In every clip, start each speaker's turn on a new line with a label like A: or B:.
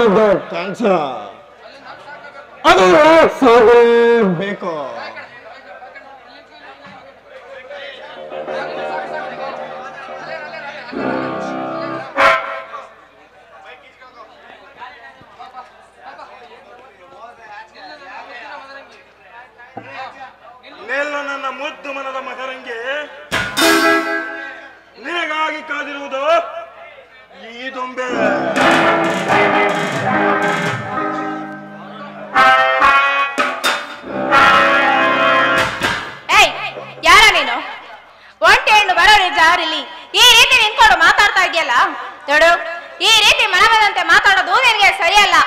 A: ದೊಡ್ಡ ಥ್ಯಾಂಕ್ಸ್ ಅದು ಸಾಗಬೇಕು
B: ನೆಲ್ಲ ನನ್ನ ಮುದ್ದು ಮನದ ಮಕರಂಗೆ ನಿನಗಾಗಿ ಕಾದಿರುವುದು ಈ ದೊಂಬೆ
C: ಏಯ್ ಯಾರ ನೀನು ಒಂಟೆ ಹೆಣ್ಣು ಬರೋರಿ ಜಾರಿಲಿ ಈ ರೀತಿ ನಿಂತ್ಕೊಂಡು ಮಾತಾಡ್ತಾ ಇದೆಯಲ್ಲ ನೋಡು ಈ ರೀತಿ ಮನಬಂದಂತೆ ಮಾತಾಡೋದು ನಿನಗೆ ಸರಿಯಲ್ಲ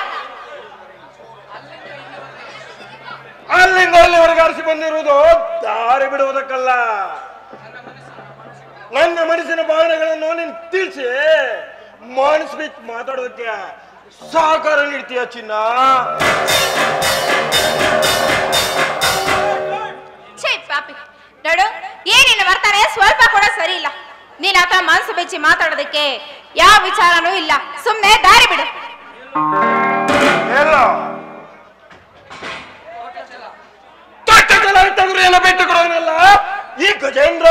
B: ಅಲ್ಲಿಂದ ಅಲ್ಲಿವರೆಗೆ ಅರಸಿ ಬಂದಿರುವುದು ದಾರಿ ಬಿಡುವುದಕ್ಕಲ್ಲ ನನ್ನ ಮನಸ್ಸಿನ ಭಾವನೆಗಳನ್ನು ನೀನು ತಿಳಿಸಿ ಮಾಡಿಸ್ಬಿಟ್ಟು ಮಾತಾಡೋದಕ್ಕೆ ಸಹಕಾರ ನೀಡ್ತೀಯ ಚಿನ್ನ
C: ಛೇ ಪಾಪಿ ನೋಡು ಏನಿಲ್ಲ ಬರ್ತಾನೆ ಸ್ವಲ್ಪ ಕೂಡ ಸರಿ ಇಲ್ಲ ನೀನ್ ಹತ್ರ ಮನ್ಸು ಬೆಚ್ಚಿ ಮಾತಾಡೋದಕ್ಕೆ ಯಾವ ವಿಚಾರನೂ ಇಲ್ಲ ಸುಮ್ನೆ ದಾರಿ ಬಿಡು
B: ಎಲ್ಲ ತೊಟ್ಟ ಜಲ ತೆಗೆದು ಏನೋ ಬಿಟ್ಟು ಕೊಡೋನಲ್ಲ ಈ ಗಜೇಂದ್ರ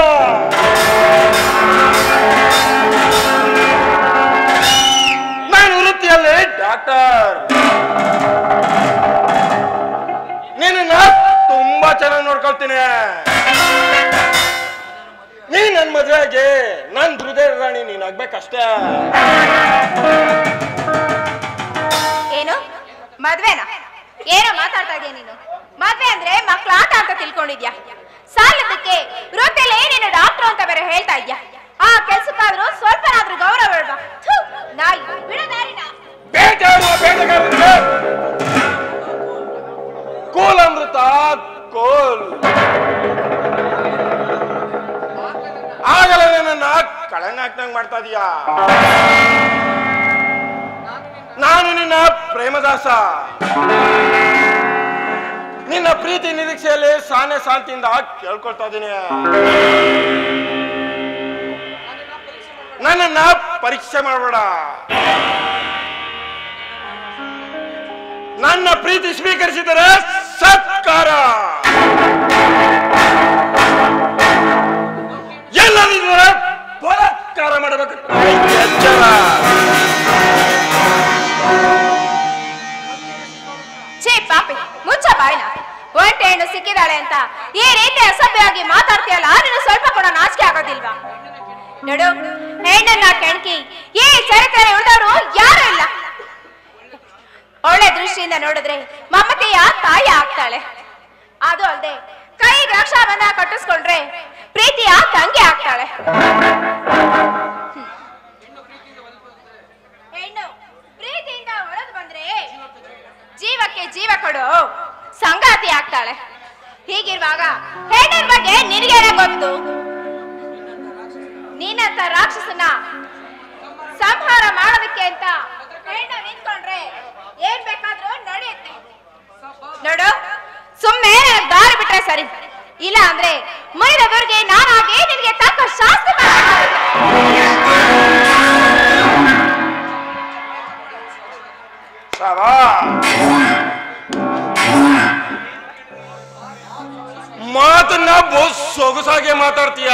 B: ನಾನು ವೃತ್ತಿಯಲ್ಲಿ ಡಾಕ್ಟರ್ ನಿನ್ನ ತುಂಬಾ ಚೆನ್ನಾಗಿ ನೋಡ್ಕೊಳ್ತೀನಿ ನೀ ನನ್ ಮದುವೆಗೆ ನನ್ ಹೃದಯ ರಾಣಿ ನೀನ್ ಆಗ್ಬೇಕಷ್ಟೇ
C: ಏನು ಮದ್ವೆನಾ ಏನೋ ಮಾತಾಡ್ತಾ ಇದೀಯ ನೀನು ಮದ್ವೆ ಅಂದ್ರೆ ಮಕ್ಳ ಆಟ ಅಂತ ತಿಳ್ಕೊಂಡಿದ್ಯಾ ಸಾಲದಕ್ಕೆ ವೃತ್ತಿಯಲ್ಲಿ ನೀನು ಡಾಕ್ಟರ್ ಅಂತ ಬೇರೆ ಹೇಳ್ತಾ ಇದ್ಯಾ ಆ ಕೆಲ್ಸಕ್ಕಾದ್ರೂ ಸ್ವಲ್ಪನಾದ್ರೂ ಗೌರವ ಇಲ್ವಾ ಥು, ನಾಯಿ ಬಿಡು ದಾರಿನ
B: ಬೇಟೆಯಾಡುವ ಬೇಟೆಗಾರರಿಗೆ ಕೋಲ್ ಅಮೃತ ಕೋಲ್ ಆಗಲೇ ನನ್ನ ಕಳಂಗಾಕ್ನಂಗ್ ಮಾಡ್ತಾ ಇದೀಯಾ ನಾನು ನಿನ್ನ ಪ್ರೇಮದಾಸ ನಿನ್ನ ಪ್ರೀತಿ ನಿರೀಕ್ಷೆಯಲ್ಲಿ ಸಾನೆ ಶಾಂತಿಯಿಂದ ಕೇಳ್ಕೊಳ್ತಾ ಇದ್ದೀನಿ ನನ್ನನ್ನ ಪರೀಕ್ಷೆ ಮಾಡಬೇಡ ನನ್ನ ಪ್ರೀತಿ ಸ್ವೀಕರಿಸಿದರೆ ಸತ್ಕಾರ ಎಲ್ಲದಿದ್ದರೆ ಬಲಾತ್ಕಾರ ಮಾಡಬೇಕು ಎಚ್ಚರ
C: ಛೇ ಪಾಪಿ ಮುಚ್ಚ ಬಾಯ್ನ ಒಂಟೆ ಹೆಣ್ಣು ಸಿಕ್ಕಿದಾಳೆ ಅಂತ ಈ ರೀತಿ ಅಸಭ್ಯವಾಗಿ ಮಾತಾಡ್ತೀಯಲ್ಲ ನೀನು ಸ್ವಲ್ಪ ಕೂಡ ನಾಚಿಕೆ ಆಗೋದಿಲ್ವಾ ನೋಡು ಹೆಣ್ಣನ್ನ ಕೆಣಕಿ ಈ ಚರಿತ್ರೆ ಉಳಿದವರು ಯಾರು ಇಲ್ಲ ಒಳ್ಳೆ ದೃಷ್ಟಿಯಿಂದ ನೋಡಿದ್ರೆ ಮಮತೆಯ ತಾಯಿ ಆಗ್ತಾಳೆ ಅದು ಅಲ್ಲದೆ ಕೈಗೆ ರಕ್ಷಾಬಂಧ ಕಟ್ಟಿಸ್ಕೊಂಡ್ರೆ ಪ್ರೀತಿಯ ತಂಗಿ ಆಗ್ತಾಳೆ ಹೆಣ್ಣು ಪ್ರೀತಿಯಿಂದ ಹೊರದು ಬಂದ್ರೆ ಜೀವಕ್ಕೆ ಜೀವ ಕೊಡು ಸಂಗಾತಿ ಆಗ್ತಾಳೆ ಹೀಗಿರುವಾಗ ಹೆಣ್ಣಿನ ಬಗ್ಗೆ ನಿನಗೇನೆ ಗೊತ್ತು ನೀನಂತ ರಾಕ್ಷಸನ ಸಂಹಾರ ಮಾಡೋದಕ್ಕೆ ಅಂತ ಹೆಣ್ಣು ನಿಂತ್ಕೊಂಡ್ರೆ ಏನ್ ಬೇಕಾದ್ರೂ ನಡೆಯುತ್ತೆ ನೋಡು ಸುಮ್ಮನೆ ದಾರಿ ಬಿಟ್ರೆ ಸರಿ ಇಲ್ಲ ಅಂದ್ರೆ ಮೈದವರಿಗೆ ನಾನಾಗಿ ನಿನಗೆ ತಕ್ಕ ಶಾಸ್ತಿ ಮಾಡ್ಬೇಕಾಗುತ್ತೆ.
B: ಸವಾ ಮಾತನ್ನ ಬಹು ಸೊಗಸಾಗಿ ಮಾತಾಡ್ತೀಯ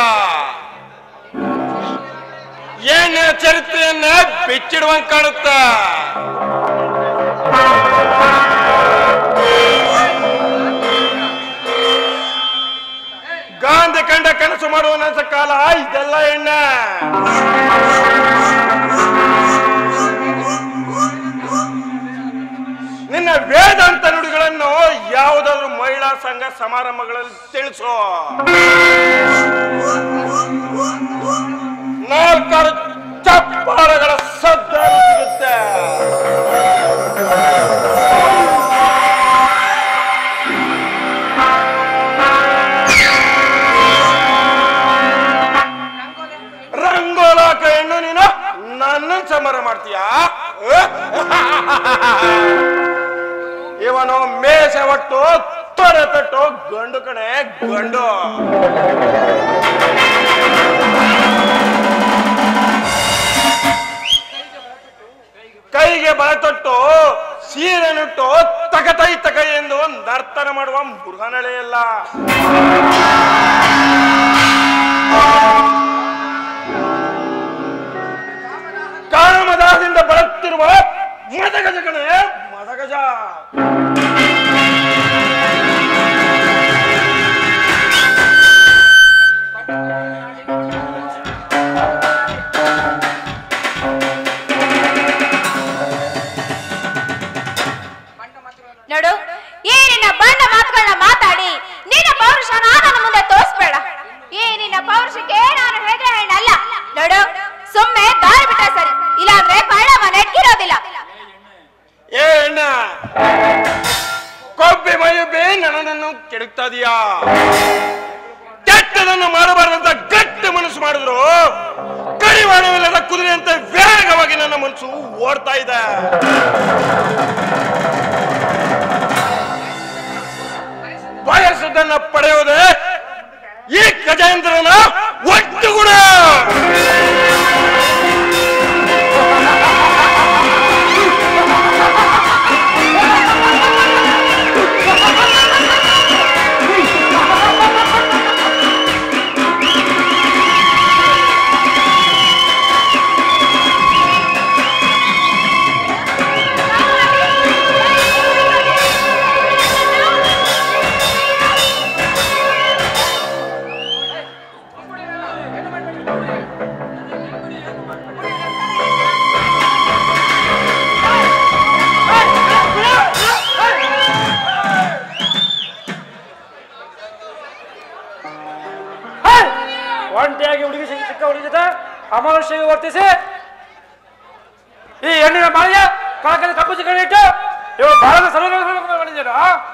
B: ಏನ ಚರಿತ್ರೆಯನ್ನ ಬಿಚ್ಚಿಡುವಂಗ್ ಕಾಣುತ್ತ ಗಾಂಧಿ ಕಂಡ ಕನಸು ಮಾಡುವ ನನ್ನ ಕಾಲ ಇದೆಲ್ಲ ಎಣ್ಣ ನಿನ್ನ ವೇದಾಂತ ನುಡಿಗಳನ್ನು ಯಾವುದಾದ್ರೂ ಮಹಿಳಾ ಸಂಘ ಸಮಾರಂಭಗಳಲ್ಲಿ ತಿಳಿಸು ನಾಲ್ಕಾರು ಚಪ್ಪಾಳಗಳ ಸದ್ದ ಸಿಗುತ್ತೆ ರಂಗೋಲಾಕ ಹೆಣ್ಣು ನೀನು ನನ್ನ ಸಮಾರ ಮಾಡ್ತೀಯಾ ಇವನು ಮೇಷ ಒಟ್ಟು ತೊರೆ ತಟ್ಟು ಗಂಡು ಕಣೆ ಗಂಡು ಕೈಗೆ ಬಳ ತೊಟ್ಟು ಸೀರೆ ನುಟ್ಟು ತಗತೈ ತಗೈ ಎಂದು ನರ್ತನ ಮಾಡುವ ಮೃಗನಳೆಯಲ್ಲ ಕಾಮದಾದಿಂದ ಬಳತ್ತಿರುವ ಮದಗಜಗಳೇ ಮದಗಜ
C: ನೋಡು ಈ ನಿನ್ನ ಬಂಡ ಮಾತುಗಳನ್ನ ಮಾತಾಡಿ ನಿನ್ನ ಪೌರುಷನ ನನ್ನ ಮುಂದೆ ತೋರಿಸ್ಬೇಡ ಈ ನಿನ್ನ ಪೌರುಷಕ್ಕೆ ನಾನು ಹೆಗಲ ಹೆಣ್ಣಲ್ಲ ನೋಡು ಸುಮ್ಮನೆ ದಾರಿ ಬಿಟ್ರೆ ಸರಿ ಇಲ್ಲಾಂದ್ರೆ ಪರಿಣಾಮ ನೆಟ್ಗಿರೋದಿಲ್ಲ
B: ಏ ಅಣ್ಣ ಕೊಬ್ಬೆ ಮೈಯೊಬ್ಬೆ ನನ್ನನ್ನು ಕೆಡುತ್ತದೀಯಾ ಕೆಟ್ಟದನ್ನು ಮಾಡಬಾರದಂತ ಗಟ್ಟಿ ಮನಸ್ಸು ಮಾಡಿದ್ರು ಕಡಿವಾಣವಿಲ್ಲದ ಕುದುರೆಯಂತೆ ವೇಗವಾಗಿ ನನ್ನ ಮನಸ್ಸು ಓಡ್ತಾ ಇದೆ ಬಯಸದನ್ನ ಪಡೆಯುವುದೇ ಈ ಗಜೇಂದ್ರನ ಒಟ್ಟು ಗುಣ
D: ಒಂಟಿಯಾಗಿ ಹುಡುಗಿ ಸಿಕ್ಕ ಸಿಕ್ಕ ಹುಡುಗಿ ಜೊತೆ ಅಮಾನುಷ್ಯವಾಗಿ ವರ್ತಿಸಿ ಈ ಹೆಣ್ಣಿನ ಮಾಳಿಗೆ ಕಾಕದ ಕಪ್ಪು ಚಿಕ್ಕಣ ಇಟ್ಟು ಇವ ಭಾರತ ಸರ್ವ ಮಾಡಿದ್ದೀರ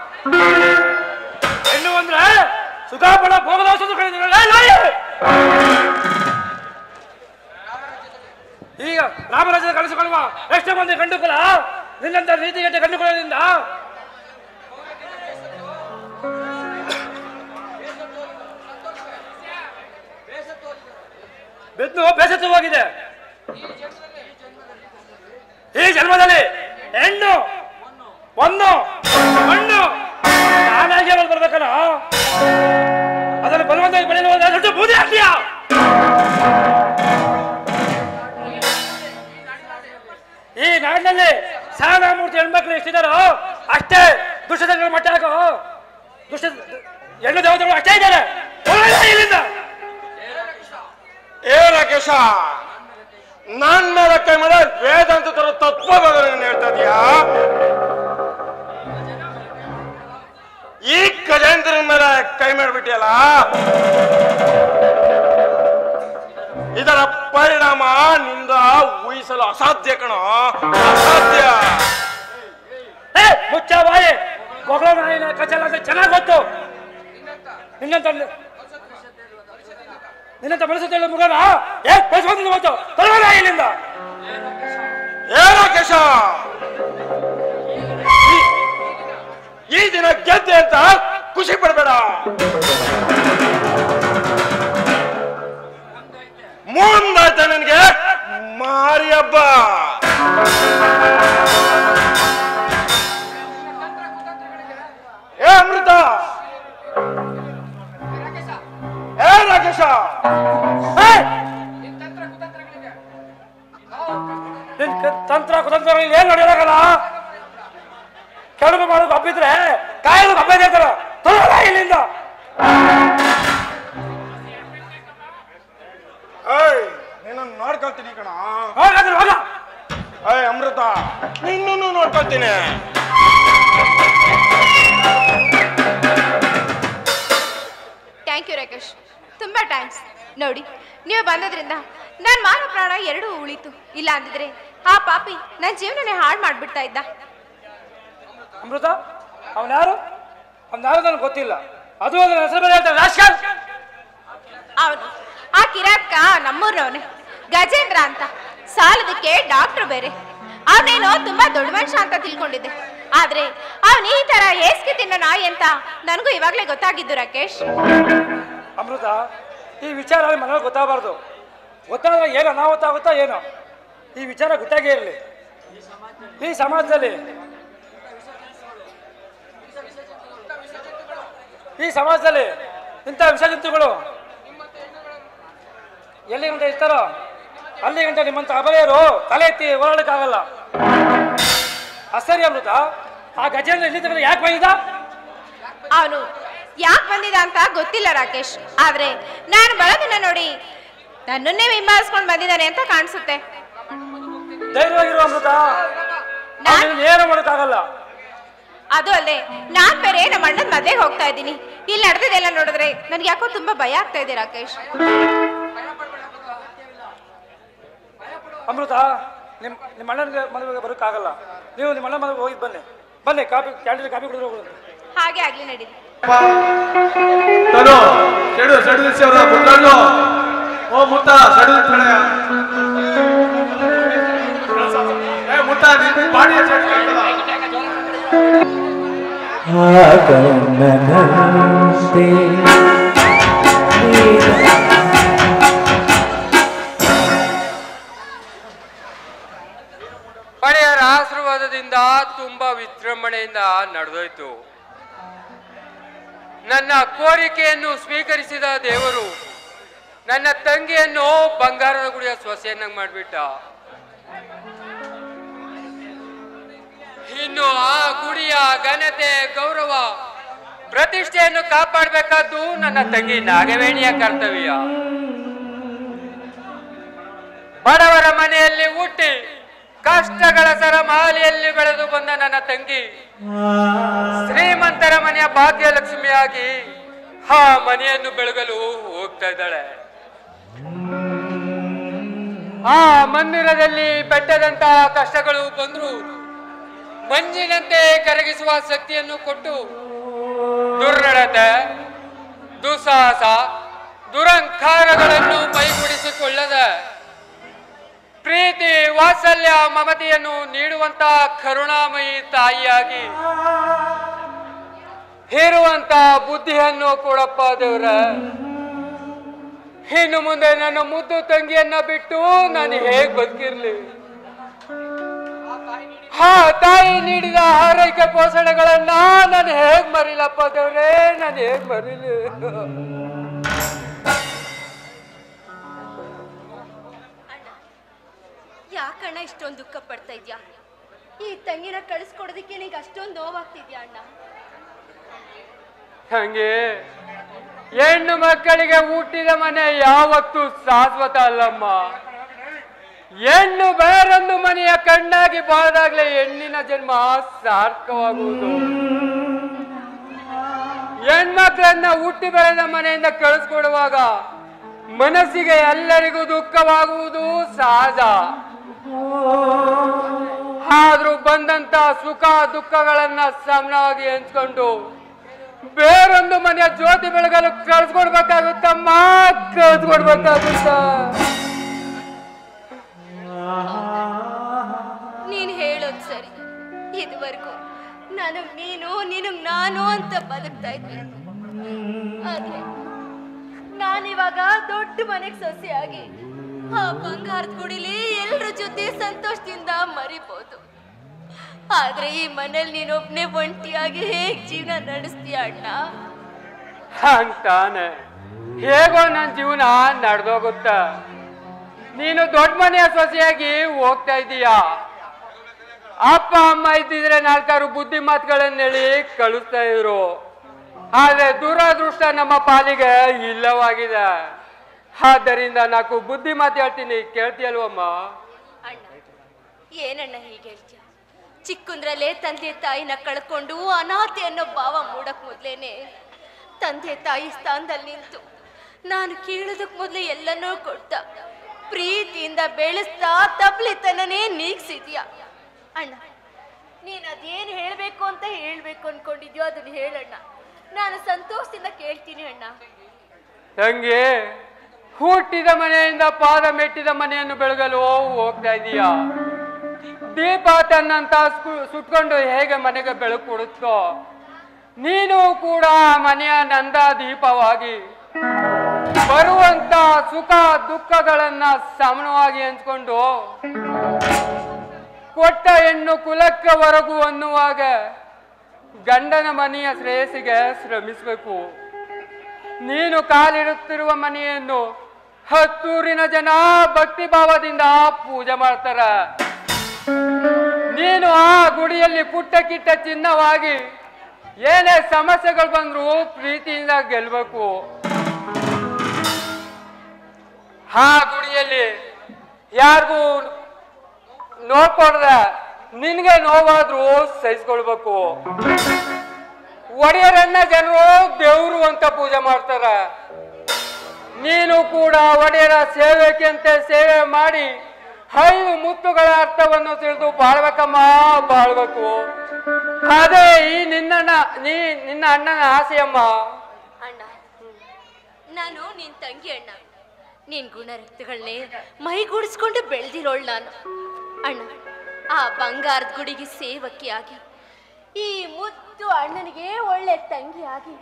D: ಹೆಣ್ಣು ಅಂದ್ರೆ ಸುಖಾಪಣ ಭೋಗದಾಸು ಈಗ ರಾಮರಾಜ್ಯದ ಕಳಿಸಿಕೊಳ್ಳುವ ಎಷ್ಟೋ ಮಂದಿ ಗಂಡುಕುಲ ನಿನ್ನಂತ ರೀತಿಗೆಟ್ಟ ಗಂಡುಕುಲದಿಂದ ಬೆನ್ನು ಬೇಸತ್ತು ಹೋಗಿದೆ ಈ ಜನ್ಮದಲ್ಲಿ ಹೆಣ್ಣು ಒಂದು ಮಣ್ಣು ನಾನಾಗಿ ಅನ್ನೋದು ಬರ್ಬೇಕಲ್ಲ ಅದನ್ನು ಬಲವಂತವಾಗಿ ಬೆಳೆಯುವ ದೊಡ್ಡ ಬೂದಿ ಹಾಕ್ತೀಯ ಈ ನಾಡಿನಲ್ಲಿ ಸಾಲ ಮೂರ್ತಿ ಹೆಣ್ಮಕ್ಳು ಎಷ್ಟಿದಾರೋ ಅಷ್ಟೇ ದುಷ್ಟಗಳ ಮಟ್ಟ ಹಾಕೋ ದುಷ್ಟ ಹೆಣ್ಣು ದೇವತೆಗಳು ಅಷ್ಟೇ ಇದ್ದಾರೆ ಹೊರಗಡೆ ಇಲ್ಲಿಂದ
B: ಏ ರಾಕೇಶ ನಾನ್ ಮೇಲೆ ಕೈ ಮೇಲೆ ವೇದಾಂತ ತರ ತತ್ವಗಳನ್ನು ಹೇಳ್ತಾ ಇದೀಯಾ ಈ ಗಜೇಂದ್ರನ ಮೇಲೆ ಕೈ ಮಾಡಿಬಿಟ್ಟಿಯಲ್ಲ ಇದರ ಪರಿಣಾಮ ನಿಂದ ಊಹಿಸಲು ಅಸಾಧ್ಯ ಕಣೋ ಅಸಾಧ್ಯ
D: ಏ, ಮುಚ್ಚ ಬಾಯಿ ಬೊಗಳ ನಾಯಿನ ಕಚ್ಚಲ್ಲ ಅಂತ ಚೆನ್ನಾಗಿ ಗೊತ್ತು ನಿನ್ನಂತ ನಿನ್ನಂತ ಮನಸ್ಸು ಮುಗನ ಏ ಬೆಳೆಸ್ಕೊಂಡು ಗೊತ್ತು ತೊಲಗಲ್ಲ ಇಲ್ಲಿಂದ
B: ಏ ರಾಕೇಶ ಈ- ಈ ದಿನ ಗೆದ್ದೆ ಅಂತ ಖುಷಿ ಪಡಬೇಡ ಮುಂದಾಯ್ತ ನನಗೆ ಮಾರಿ ಹಬ್ಬ ಏ ಅಮೃತ ಏ ರಾಕೇಶ
D: ಏ! ನಿನ್ ಕ- ತಂತ್ರ ಕುತಂತ್ರ ಏನ್ ನಡೆಯೋದಾಗಲ್ಲ ಕೆಳಗು ಮಾಡೋದು ಹಬ್ಬಿದ್ರೆ ಕಾಯಲು ಹಬ್ಬ ಇರ್ತಾರ ತೊಲಗಲ್ಲ ಇಲ್ಲಿಂದ
B: ಏಯ್ ನಿನ್ನನ್ನು ನೋಡ್ಕೊಳ್ತೀನಿ ಕಣ
D: ಹೋಗಾದ್ರೆ ಹೋಗ
B: ಏಯ್ ಅಮೃತ ನಿನ್ನನ್ನು ನೋಡ್ಕೊಳ್ತೀನಿ
C: ಥ್ಯಾಂಕ್ ಯು ರಾಕೇಶ್ ತುಂಬಾ ಥ್ಯಾಂಕ್ಸ್ ನೋಡಿ ನೀವು ಬಂದದ್ರಿಂದ ನನ್ನ ಮಾನ ಪ್ರಾಣ ಎರಡೂ ಉಳಿತು ಇಲ್ಲ ಅಂದಿದ್ರೆ ಆ ಪಾಪಿ ನನ್ನ ಜೀವನನೇ ಹಾಳು ಮಾಡ್ಬಿಡ್ತಾ ಇದ್ದ
D: ಅಮೃತ ಅವನ್ ಯಾರು ಅವ್ನ ಯಾರು ನನಗೆ ಗೊತ್ತಿಲ್ಲ ಅದು ನನ್ನ ಹೆಸರು ಬೇರೆ ಹೇಳ್ತಾರೆ ರಾಜ್ಕಾಲ್
C: ಅವನು ಆ ಕಿರಾಟ್ಕ ನಮ್ಮೂರವನೇ ಗಜೇಂದ್ರ ಅಂತ ಸಾಲದಕ್ಕೆ ಡಾಕ್ಟರ್ ಬೇರೆ ಅವನೇನೋ ತುಂಬಾ ದೊಡ್ಡ ಮನುಷ್ಯ ಅಂತ ತಿಳ್ಕೊಂಡಿದ್ದೆ ಆದ್ರೆ ಅವನು ಈ ತರ ಹೇಸ್ಗೆ ತಿನ್ನೋ ನಾಯಿ ಅಂತ ನನಗೂ ಇವಾಗ್ಲೇ ಗೊತ್ತಾಗಿದ್ದು ರಾಕೇಶ್
D: ಅಮೃತ ಈ ವಿಚಾರ ಮನೆಗೆ ಗೊತ್ತಾಗಬಾರ್ದು ಗೊತ್ತಾದ್ರೆ ಏನು ಅನಾಹುತ ಆಗುತ್ತಾ ಏನೋ ಈ ವಿಚಾರ ಗೊತ್ತಾಗೇ ಇರಲಿ ಈ ಸಮಾಜದಲ್ಲಿ ಈ ಸಮಾಜದಲ್ಲಿ ಇಂಥ ವಿಷಜಂತುಗಳು ಎಲ್ಲಿ ಗಂಟೆ ಇರ್ತಾರೋ ಅಲ್ಲಿ ಗಂಟೆ ನಿಮ್ಮಂತ ಅಬಲೆಯರು ತಲೆ ಎತ್ತಿ ಓಡಾಡಕ್ಕಾಗಲ್ಲ ಅಸರಿ ಅಮೃತ ಆ ಗಜೇಂದ್ರ ಇಲ್ಲಿ ತನಕ ಯಾಕೆ ಬಂದಿದ್ದ
C: ಅವನು ಯಾಕೆ ಬಂದಿದ ಅಂತ ಗೊತ್ತಿಲ್ಲ ರಾಕೇಶ್ ಆದ್ರೆ ನಾನು ಬಳಗನ್ನ ನೋಡಿ ನನ್ನನ್ನೇ ಹಿಂಬಾಲಿಸ್ಕೊಂಡು ಬಂದಿದ್ದಾನೆ ಅಂತ ಕಾಣಿಸುತ್ತೆ
D: ಧೈರ್ಯವಾಗಿರೋ ಅಮೃತ
C: ನಾನ್-
D: ಅವ್ನಿಗೆ ಏನು ಮಾಡೋಕ್ಕಾಗಲ್ಲ
C: ಅದು ಅಲ್ಲದೆ ನಾನ್ ಬೇರೆ ನಮ್ಮ ಅಣ್ಣನ ಮದ್ವೆಗೆ ಹೋಗ್ತಾ ಇದ್ದೀನಿ ಇಲ್ಲಿ ನಡೆದಿದ್ದೆಲ್ಲ ನೋಡಿದ್ರೆ ನನ್ಗೆ ಯಾಕೋ ತುಂಬಾ ಭಯ ಆಗ್ತಾ ಇದೆ ರಾಕೇಶ್
D: ಅಮೃತ ನಿಮ್ಮ ನಿಮ್ಮ ಅಣ್ಣನಿಗೆ ಮದುವೆಗೆ ಬರೋಕ್ಕಾಗಲ್ಲ ನೀವು ನಿಮ್ಮ ಅಣ್ಣ ಮದುವೆಗೆ ಹೋಗಿದ್ದು ಬನ್ನಿ ಬನ್ನಿ ಕಾಫಿ ಕ್ಯಾಂಟೀನ್ ಕಾಫಿ ಕುಡಿದ್ರೆ ಹೋಗೋದು
C: ಹಾಗೆ ಆಗ್ಲಿ ನಡೀಲಿ
A: ತನು ಸೆಡು ಸೆಡು ದಿವಸ ಅವ್ರ ಮುಟ್ಟಲು ಓ ಮುತ್ತ ಸೆಡು ತಳೆ ಏ ಮುತ್ತ ನಿನ್ ಬಾಡಿ ಸೆಡ್ ಕಾಣ್ತದ
E: ಆಗಮನಂತೆ
F: ಒಡೆಯರ ಆಶೀರ್ವಾದದಿಂದ ತುಂಬಾ ವಿಜೃಂಭಣೆಯಿಂದ ನಡೆದೋಯ್ತು ನನ್ನ ಕೋರಿಕೆಯನ್ನು ಸ್ವೀಕರಿಸಿದ ದೇವರು ನನ್ನ ತಂಗಿಯನ್ನು ಬಂಗಾರದ ಗುಡಿಯ ಸೊಸೆಯನ್ನಾಗಿ ಮಾಡಿಬಿಟ್ಟ ಇನ್ನು ಆ ಗುಡಿಯ ಘನತೆ ಗೌರವ ಪ್ರತಿಷ್ಠೆಯನ್ನು ಕಾಪಾಡಬೇಕಾದ್ದು ನನ್ನ ತಂಗಿ ನಾಗವೇಣಿಯ ಕರ್ತವ್ಯ ಬಡವರ ಮನೆಯಲ್ಲಿ ಹುಟ್ಟಿ ಕಷ್ಟಗಳ ಸರಮಾಲೆಯಲ್ಲಿ ಬೆಳೆದು ಬಂದ ನನ್ನ ತಂಗಿ ಶ್ರೀಮಂತರ ಮನೆಯ ಭಾಗ್ಯಲಕ್ಷ್ಮಿಯಾಗಿ ಆ ಮನೆಯನ್ನು ಬೆಳಗಲು ಹೋಗ್ತಾ ಇದ್ದಾಳೆ ಆ ಮಂದಿರದಲ್ಲಿ ಬೆಟ್ಟದಂತಹ ಕಷ್ಟಗಳು ಬಂದ್ರು ಮಂಜಿನಂತೆ ಕರಗಿಸುವ ಶಕ್ತಿಯನ್ನು ಕೊಟ್ಟು ದುರ್ನಡತೆ ದುಸ್ಸಾಹಸ ದುರಂಕಾರಗಳನ್ನು ಮೈಗೂಡಿಸಿಕೊಳ್ಳದೆ ಪ್ರೀತಿ ವಾತ್ಸಲ್ಯ ಮಮತೆಯನ್ನು ನೀಡುವಂತ ಕರುಣಾಮಯಿ ತಾಯಿಯಾಗಿ ಹೇರುವಂತ ಬುದ್ಧಿಯನ್ನು ಕೊಡಪ್ಪ ದೇವ್ರ ಇನ್ನು ಮುಂದೆ ನನ್ನ ಮುದ್ದು ತಂಗಿಯನ್ನ ಬಿಟ್ಟು ನಾನು ಹೇಗ್ ಬದುಕಿರ್ಲಿ ಹಾ ತಾಯಿ ನೀಡಿದ ಆರೈಕೆ ಪೋಷಣೆಗಳನ್ನ ನಾನು ಹೇಗ್ ಮರಿಲಪ್ಪ ದೇವ್ರೇ ನಾನು ಹೇಗ್ ಮರಿಲಿ
G: ಯಾಕಣ್ಣ ಇಷ್ಟೊಂದು ದುಃಖ ಪಡ್ತಾ ಇದ್ಯಾ ಈ ತಂಗಿನ ಕಳಿಸ್ಕೊಡೋದಕ್ಕೆ ನಿಂಗೆ ಅಷ್ಟೊಂದು ನೋವಾಗ್ತಿದ್ಯಾ ಅಣ್ಣ
F: ಹಂಗೆ ಹೆಣ್ಣು ಮಕ್ಕಳಿಗೆ ಹುಟ್ಟಿದ ಮನೆ ಯಾವತ್ತೂ ಶಾಶ್ವತ ಅಲ್ಲಮ್ಮ ಹೆಣ್ಣು ಬೇರೊಂದು ಮನೆಯ ಕಣ್ಣಾಗಿ ಬಾಳದಾಗ್ಲೇ ಹೆಣ್ಣಿನ ಜನ್ಮ ಸಾರ್ಥಕವಾಗುವುದು ಹೆಣ್ಮಕ್ಳನ್ನ ಹುಟ್ಟಿ ಬೆಳೆದ ಮನೆಯಿಂದ ಕಳಿಸ್ಕೊಡುವಾಗ ಮನಸ್ಸಿಗೆ ಎಲ್ಲರಿಗೂ ದುಃಖವಾಗುವುದು ಸಹಜ ಆದ್ರೂ ಬಂದಂತ ಸುಖ ದುಃಖಗಳನ್ನ ಸಮನವಾಗಿ ಹಂಚ್ಕೊಂಡು ಬೇರೊಂದು ಮನೆಯ ಜ್ಯೋತಿ ಬೆಳಗಲು ಕಳ್ಸ್ಕೊಡ್ಬೇಕಾಗುತ್ತಮ್ಮ ಕಳ್ಸ್ಕೊಡ್ಬೇಕಾಗುತ್ತ
G: ನೀನು ಹೇಳೋದು ಸರಿ ಇದುವರೆಗೂ ನಾನು ನೀನು ನಿನಗ್ ನಾನು ಅಂತ ಬದುಕ್ತಾ ಇದ್ದೆ ಆದ್ರೆ ನಾನಿವಾಗ ದೊಡ್ಡ ಮನೆಗೆ ಸೊಸೆಯಾಗಿ ಆ ಬಂಗಾರದ ಗುಡಿಲಿ ಎಲ್ರ ಜೊತೆ ಸಂತೋಷದಿಂದ ಮರಿಬೋದು ಆದ್ರೆ ಈ ಮನೇಲಿ ನೀನೊಬ್ನೇ ಒಂಟಿಯಾಗಿ ಹೇಗ್ ಜೀವನ ನಡೆಸ್ತೀಯ ಅಣ್ಣ
F: ಅಂತಾನೆ ಹೇಗೋ ನನ್ನ ಜೀವನ ನಡೆದೋಗುತ್ತ ನೀನು ದೊಡ್ಡ ಮನೆಯ ಸೊಸೆಯಾಗಿ ಹೋಗ್ತಾ ಇದೀಯ ಅಪ್ಪ ಅಮ್ಮ ಇದ್ದಿದ್ರೆ ನಾಲ್ಕಾರು ಬುದ್ಧಿ ಮಾತುಗಳನ್ನ ಹೇಳಿ ಕಳಿಸ್ತಾ ಇದ್ರು ಆದ್ರೆ ದುರಾದೃಷ್ಟ ನಮ್ಮ ಪಾಲಿಗೆ ಇಲ್ಲವಾಗಿದೆ ಆದ್ದರಿಂದ ನಾಲ್ಕು ಬುದ್ಧಿ ಮಾತು ಹೇಳ್ತೀನಿ ಕೇಳ್ತೀಯಲ್ವಮ್ಮ
G: ಅಣ್ಣ ಏನಣ್ಣ ಹೀಗೆ ಹೇಳ್ತೀಯ ಚಿಕ್ಕಂದ್ರಲ್ಲೇ ತಂದೆ ತಾಯಿನ ಕಳ್ಕೊಂಡು ಅನಾಥೆ ಅನ್ನೋ ಭಾವ ಮೂಡಕ್ ಮೊದ್ಲೇನೆ ತಂದೆ ತಾಯಿ ಸ್ಥಾನದಲ್ಲಿ ನಿಂತು ನಾನು ಕೇಳೋದಕ್ ಮೊದ್ಲು ಎಲ್ಲನೂ ಕೊಡ್ತಾ ಪ್ರೀತಿಯಿಂದ ಬೆಳೆಸ್ತಾ ತಬ್ಲಿತನನೇ ನೀಗ್ಸಿದ್ಯ ಅಣ್ಣ ನೀನ್ ಅದೇನ್ ಹೇಳ್ಬೇಕು ಅಂತ ಹೇಳ್ಬೇಕು ಅನ್ಕೊಂಡಿದ್ಯೋ ಅದನ್ನ ಹೇಳಣ್ಣ ನಾನು ಸಂತೋಷದಿಂದ ಕೇಳ್ತೀನಿ ಅಣ್ಣ
F: ತಂಗಿ ಹುಟ್ಟಿದ ಮನೆಯಿಂದ ಪಾದ ಮೆಟ್ಟಿದ ಮನೆಯನ್ನು ಬೆಳಗಲು ಹೋಗ್ತಾ ಇದೀಯ ದೀಪ ತನ್ನಂತ ಸ್ಕು- ಸುಟ್ಕೊಂಡು ಹೇಗೆ ಮನೆಗೆ ಬೆಳಕು ಕೊಡುತ್ತೋ ನೀನು ಕೂಡ ಆ ಮನೆಯ ನಂದ ದೀಪವಾಗಿ ಬರುವಂತ ಸುಖ ದುಃಖಗಳನ್ನ ಸಮನವಾಗಿ ಹಂಚ್ಕೊಂಡು ಕೊಟ್ಟ ಹೆಣ್ಣು ಕುಲಕ್ಕೆ ಹೊರಗು ಅನ್ನುವಾಗ ಗಂಡನ ಮನೆಯ ಶ್ರೇಯಸ್ಸಿಗೆ ಶ್ರಮಿಸಬೇಕು ನೀನು ಕಾಲಿಡುತ್ತಿರುವ ಮನೆಯನ್ನು ಹತ್ತೂರಿನ ಜನ ಭಕ್ತಿ ಭಾವದಿಂದ ಪೂಜೆ ಮಾಡ್ತಾರ ನೀನು ಆ ಗುಡಿಯಲ್ಲಿ ಪುಟ್ಟ ಕಿಟ್ಟ ಚಿನ್ನವಾಗಿ ಏನೇ ಸಮಸ್ಯೆಗಳು ಬಂದ್ರು ಪ್ರೀತಿಯಿಂದ ಗೆಲ್ಬೇಕು ಆ ಗುಡಿಯಲ್ಲಿ ಯಾರಿಗೂ ನೋಡ್ಕೊಡ್ದ ನಿನ್ಗೆ ನೋವಾದ್ರೂ ಸಹಿಸ್ಕೊಳ್ಬೇಕು ಒಡೆಯರನ್ನ ಜನರು ದೇವ್ರು ಅಂತ ಪೂಜೆ ಮಾಡ್ತಾರ ನೀನು ಕೂಡ ಒಡೆಯರ ಸೇವೆಗೆ ಅಂತ ಸೇವೆ ಮಾಡಿ ಐದು ಮುತ್ತುಗಳ ಅರ್ಥವನ್ನು ತಿಳಿದು ಬಾಳ್ಬೇಕಮ್ಮ ಬಾಳ್ಬೇಕು ಅದೇ ಈ ನಿನ್ನಣ್ಣ ನೀ ನಿನ್ನ ಅಣ್ಣನ ಆಸೆಯಮ್ಮ
G: ಅಣ್ಣ ನಾನು ನಿನ್ ತಂಗಿ ಅಣ್ಣ ನಿನ್ ಗುಣರಕ್ತಗಳನ್ನೇ ಮೈಗೂಡಿಸ್ಕೊಂಡು ಬೆಳೆದಿರೋಳ್ ನಾನು ಅಣ್ಣ ಆ ಬಂಗಾರದ ಗುಡಿಗೆ ಸೇವಕಿಯಾಗಿ ಈ ಮುದ್ದು ಅಣ್ಣನಿಗೆ ಒಳ್ಳೆ ತಂಗಿಯಾಗಿ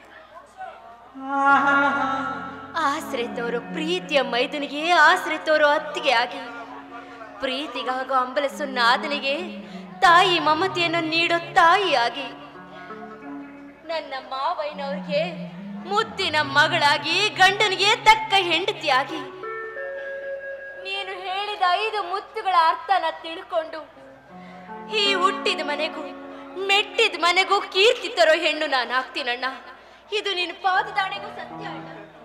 G: ಆಸರೆ ತೋರು ಪ್ರೀತಿಯ ಮೈದನಿಗೆ ಆಸರೆ ತೋರು ಅತ್ತಿಗೆ ಆಗಿ ಪ್ರೀತಿಗಾಗೋ ಅಂಬಲಸು ನಾದನಿಗೆ ತಾಯಿ ಮಮತೆಯನ್ನು ನೀಡೋ ತಾಯಿಯಾಗಿ ನನ್ನ ಮಾವಯ್ಯನವ್ರಿಗೆ ಮುದ್ದಿನ ಮಗಳಾಗಿ ಗಂಡನಿಗೆ ತಕ್ಕ ಹೆಂಡತಿಯಾಗಿ ನೀನು ಹೇಳಿದ ಐದು ಮುತ್ತುಗಳ ಅರ್ಥನ ತಿಳ್ಕೊಂಡು ಈ ಹುಟ್ಟಿದ ಮನೆಗೂ ಮೆಟ್ಟಿದ ಮನೆಗೂ ಕೀರ್ತಿ ತರೋ ಹೆಣ್ಣು ನಾನು ಆಗ್ತೀನಣ್ಣ ಇದು ನಿನ್ನ ಪಾದದಾಣೆಗೂ ಸತ್ಯ ಅಣ್ಣ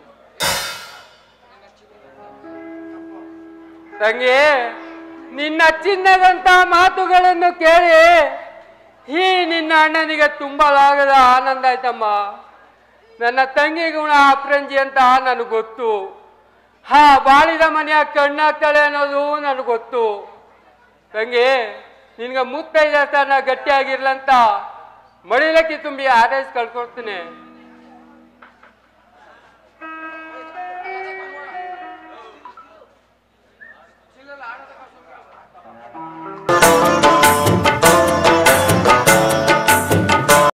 F: ತಂಗಿ ನಿನ್ನ ಚಿನ್ನದಂತ ಮಾತುಗಳನ್ನು ಕೇಳಿ ಈ ನಿನ್ನ ಅಣ್ಣನಿಗೆ ತುಂಬಲಾಗದ ಆನಂದ ಆಯ್ತಮ್ಮ ನನ್ನ ತಂಗಿ ಗುಣ ಅಪ್ರಂಜಿ ಅಂತ ನನಗೆ ಗೊತ್ತು ಹಾ ಬಾಳಿದ ಮನೆಯ ಕಣ್ಣಾಗ್ತಾಳೆ ಅನ್ನೋದು ನನಗೆ ಗೊತ್ತು ತಂಗಿ ನಿನ್ಗೆ ಮುತ್ತೈದ ಸ್ಥಾನ ಗಟ್ಟಿಯಾಗಿರ್ಲಂತ ಮಳಿಲಕ್ಕಿ ತುಂಬಿ ಆರೈಸ್ ಕಳ್ಕೊಡ್ತೀನಿ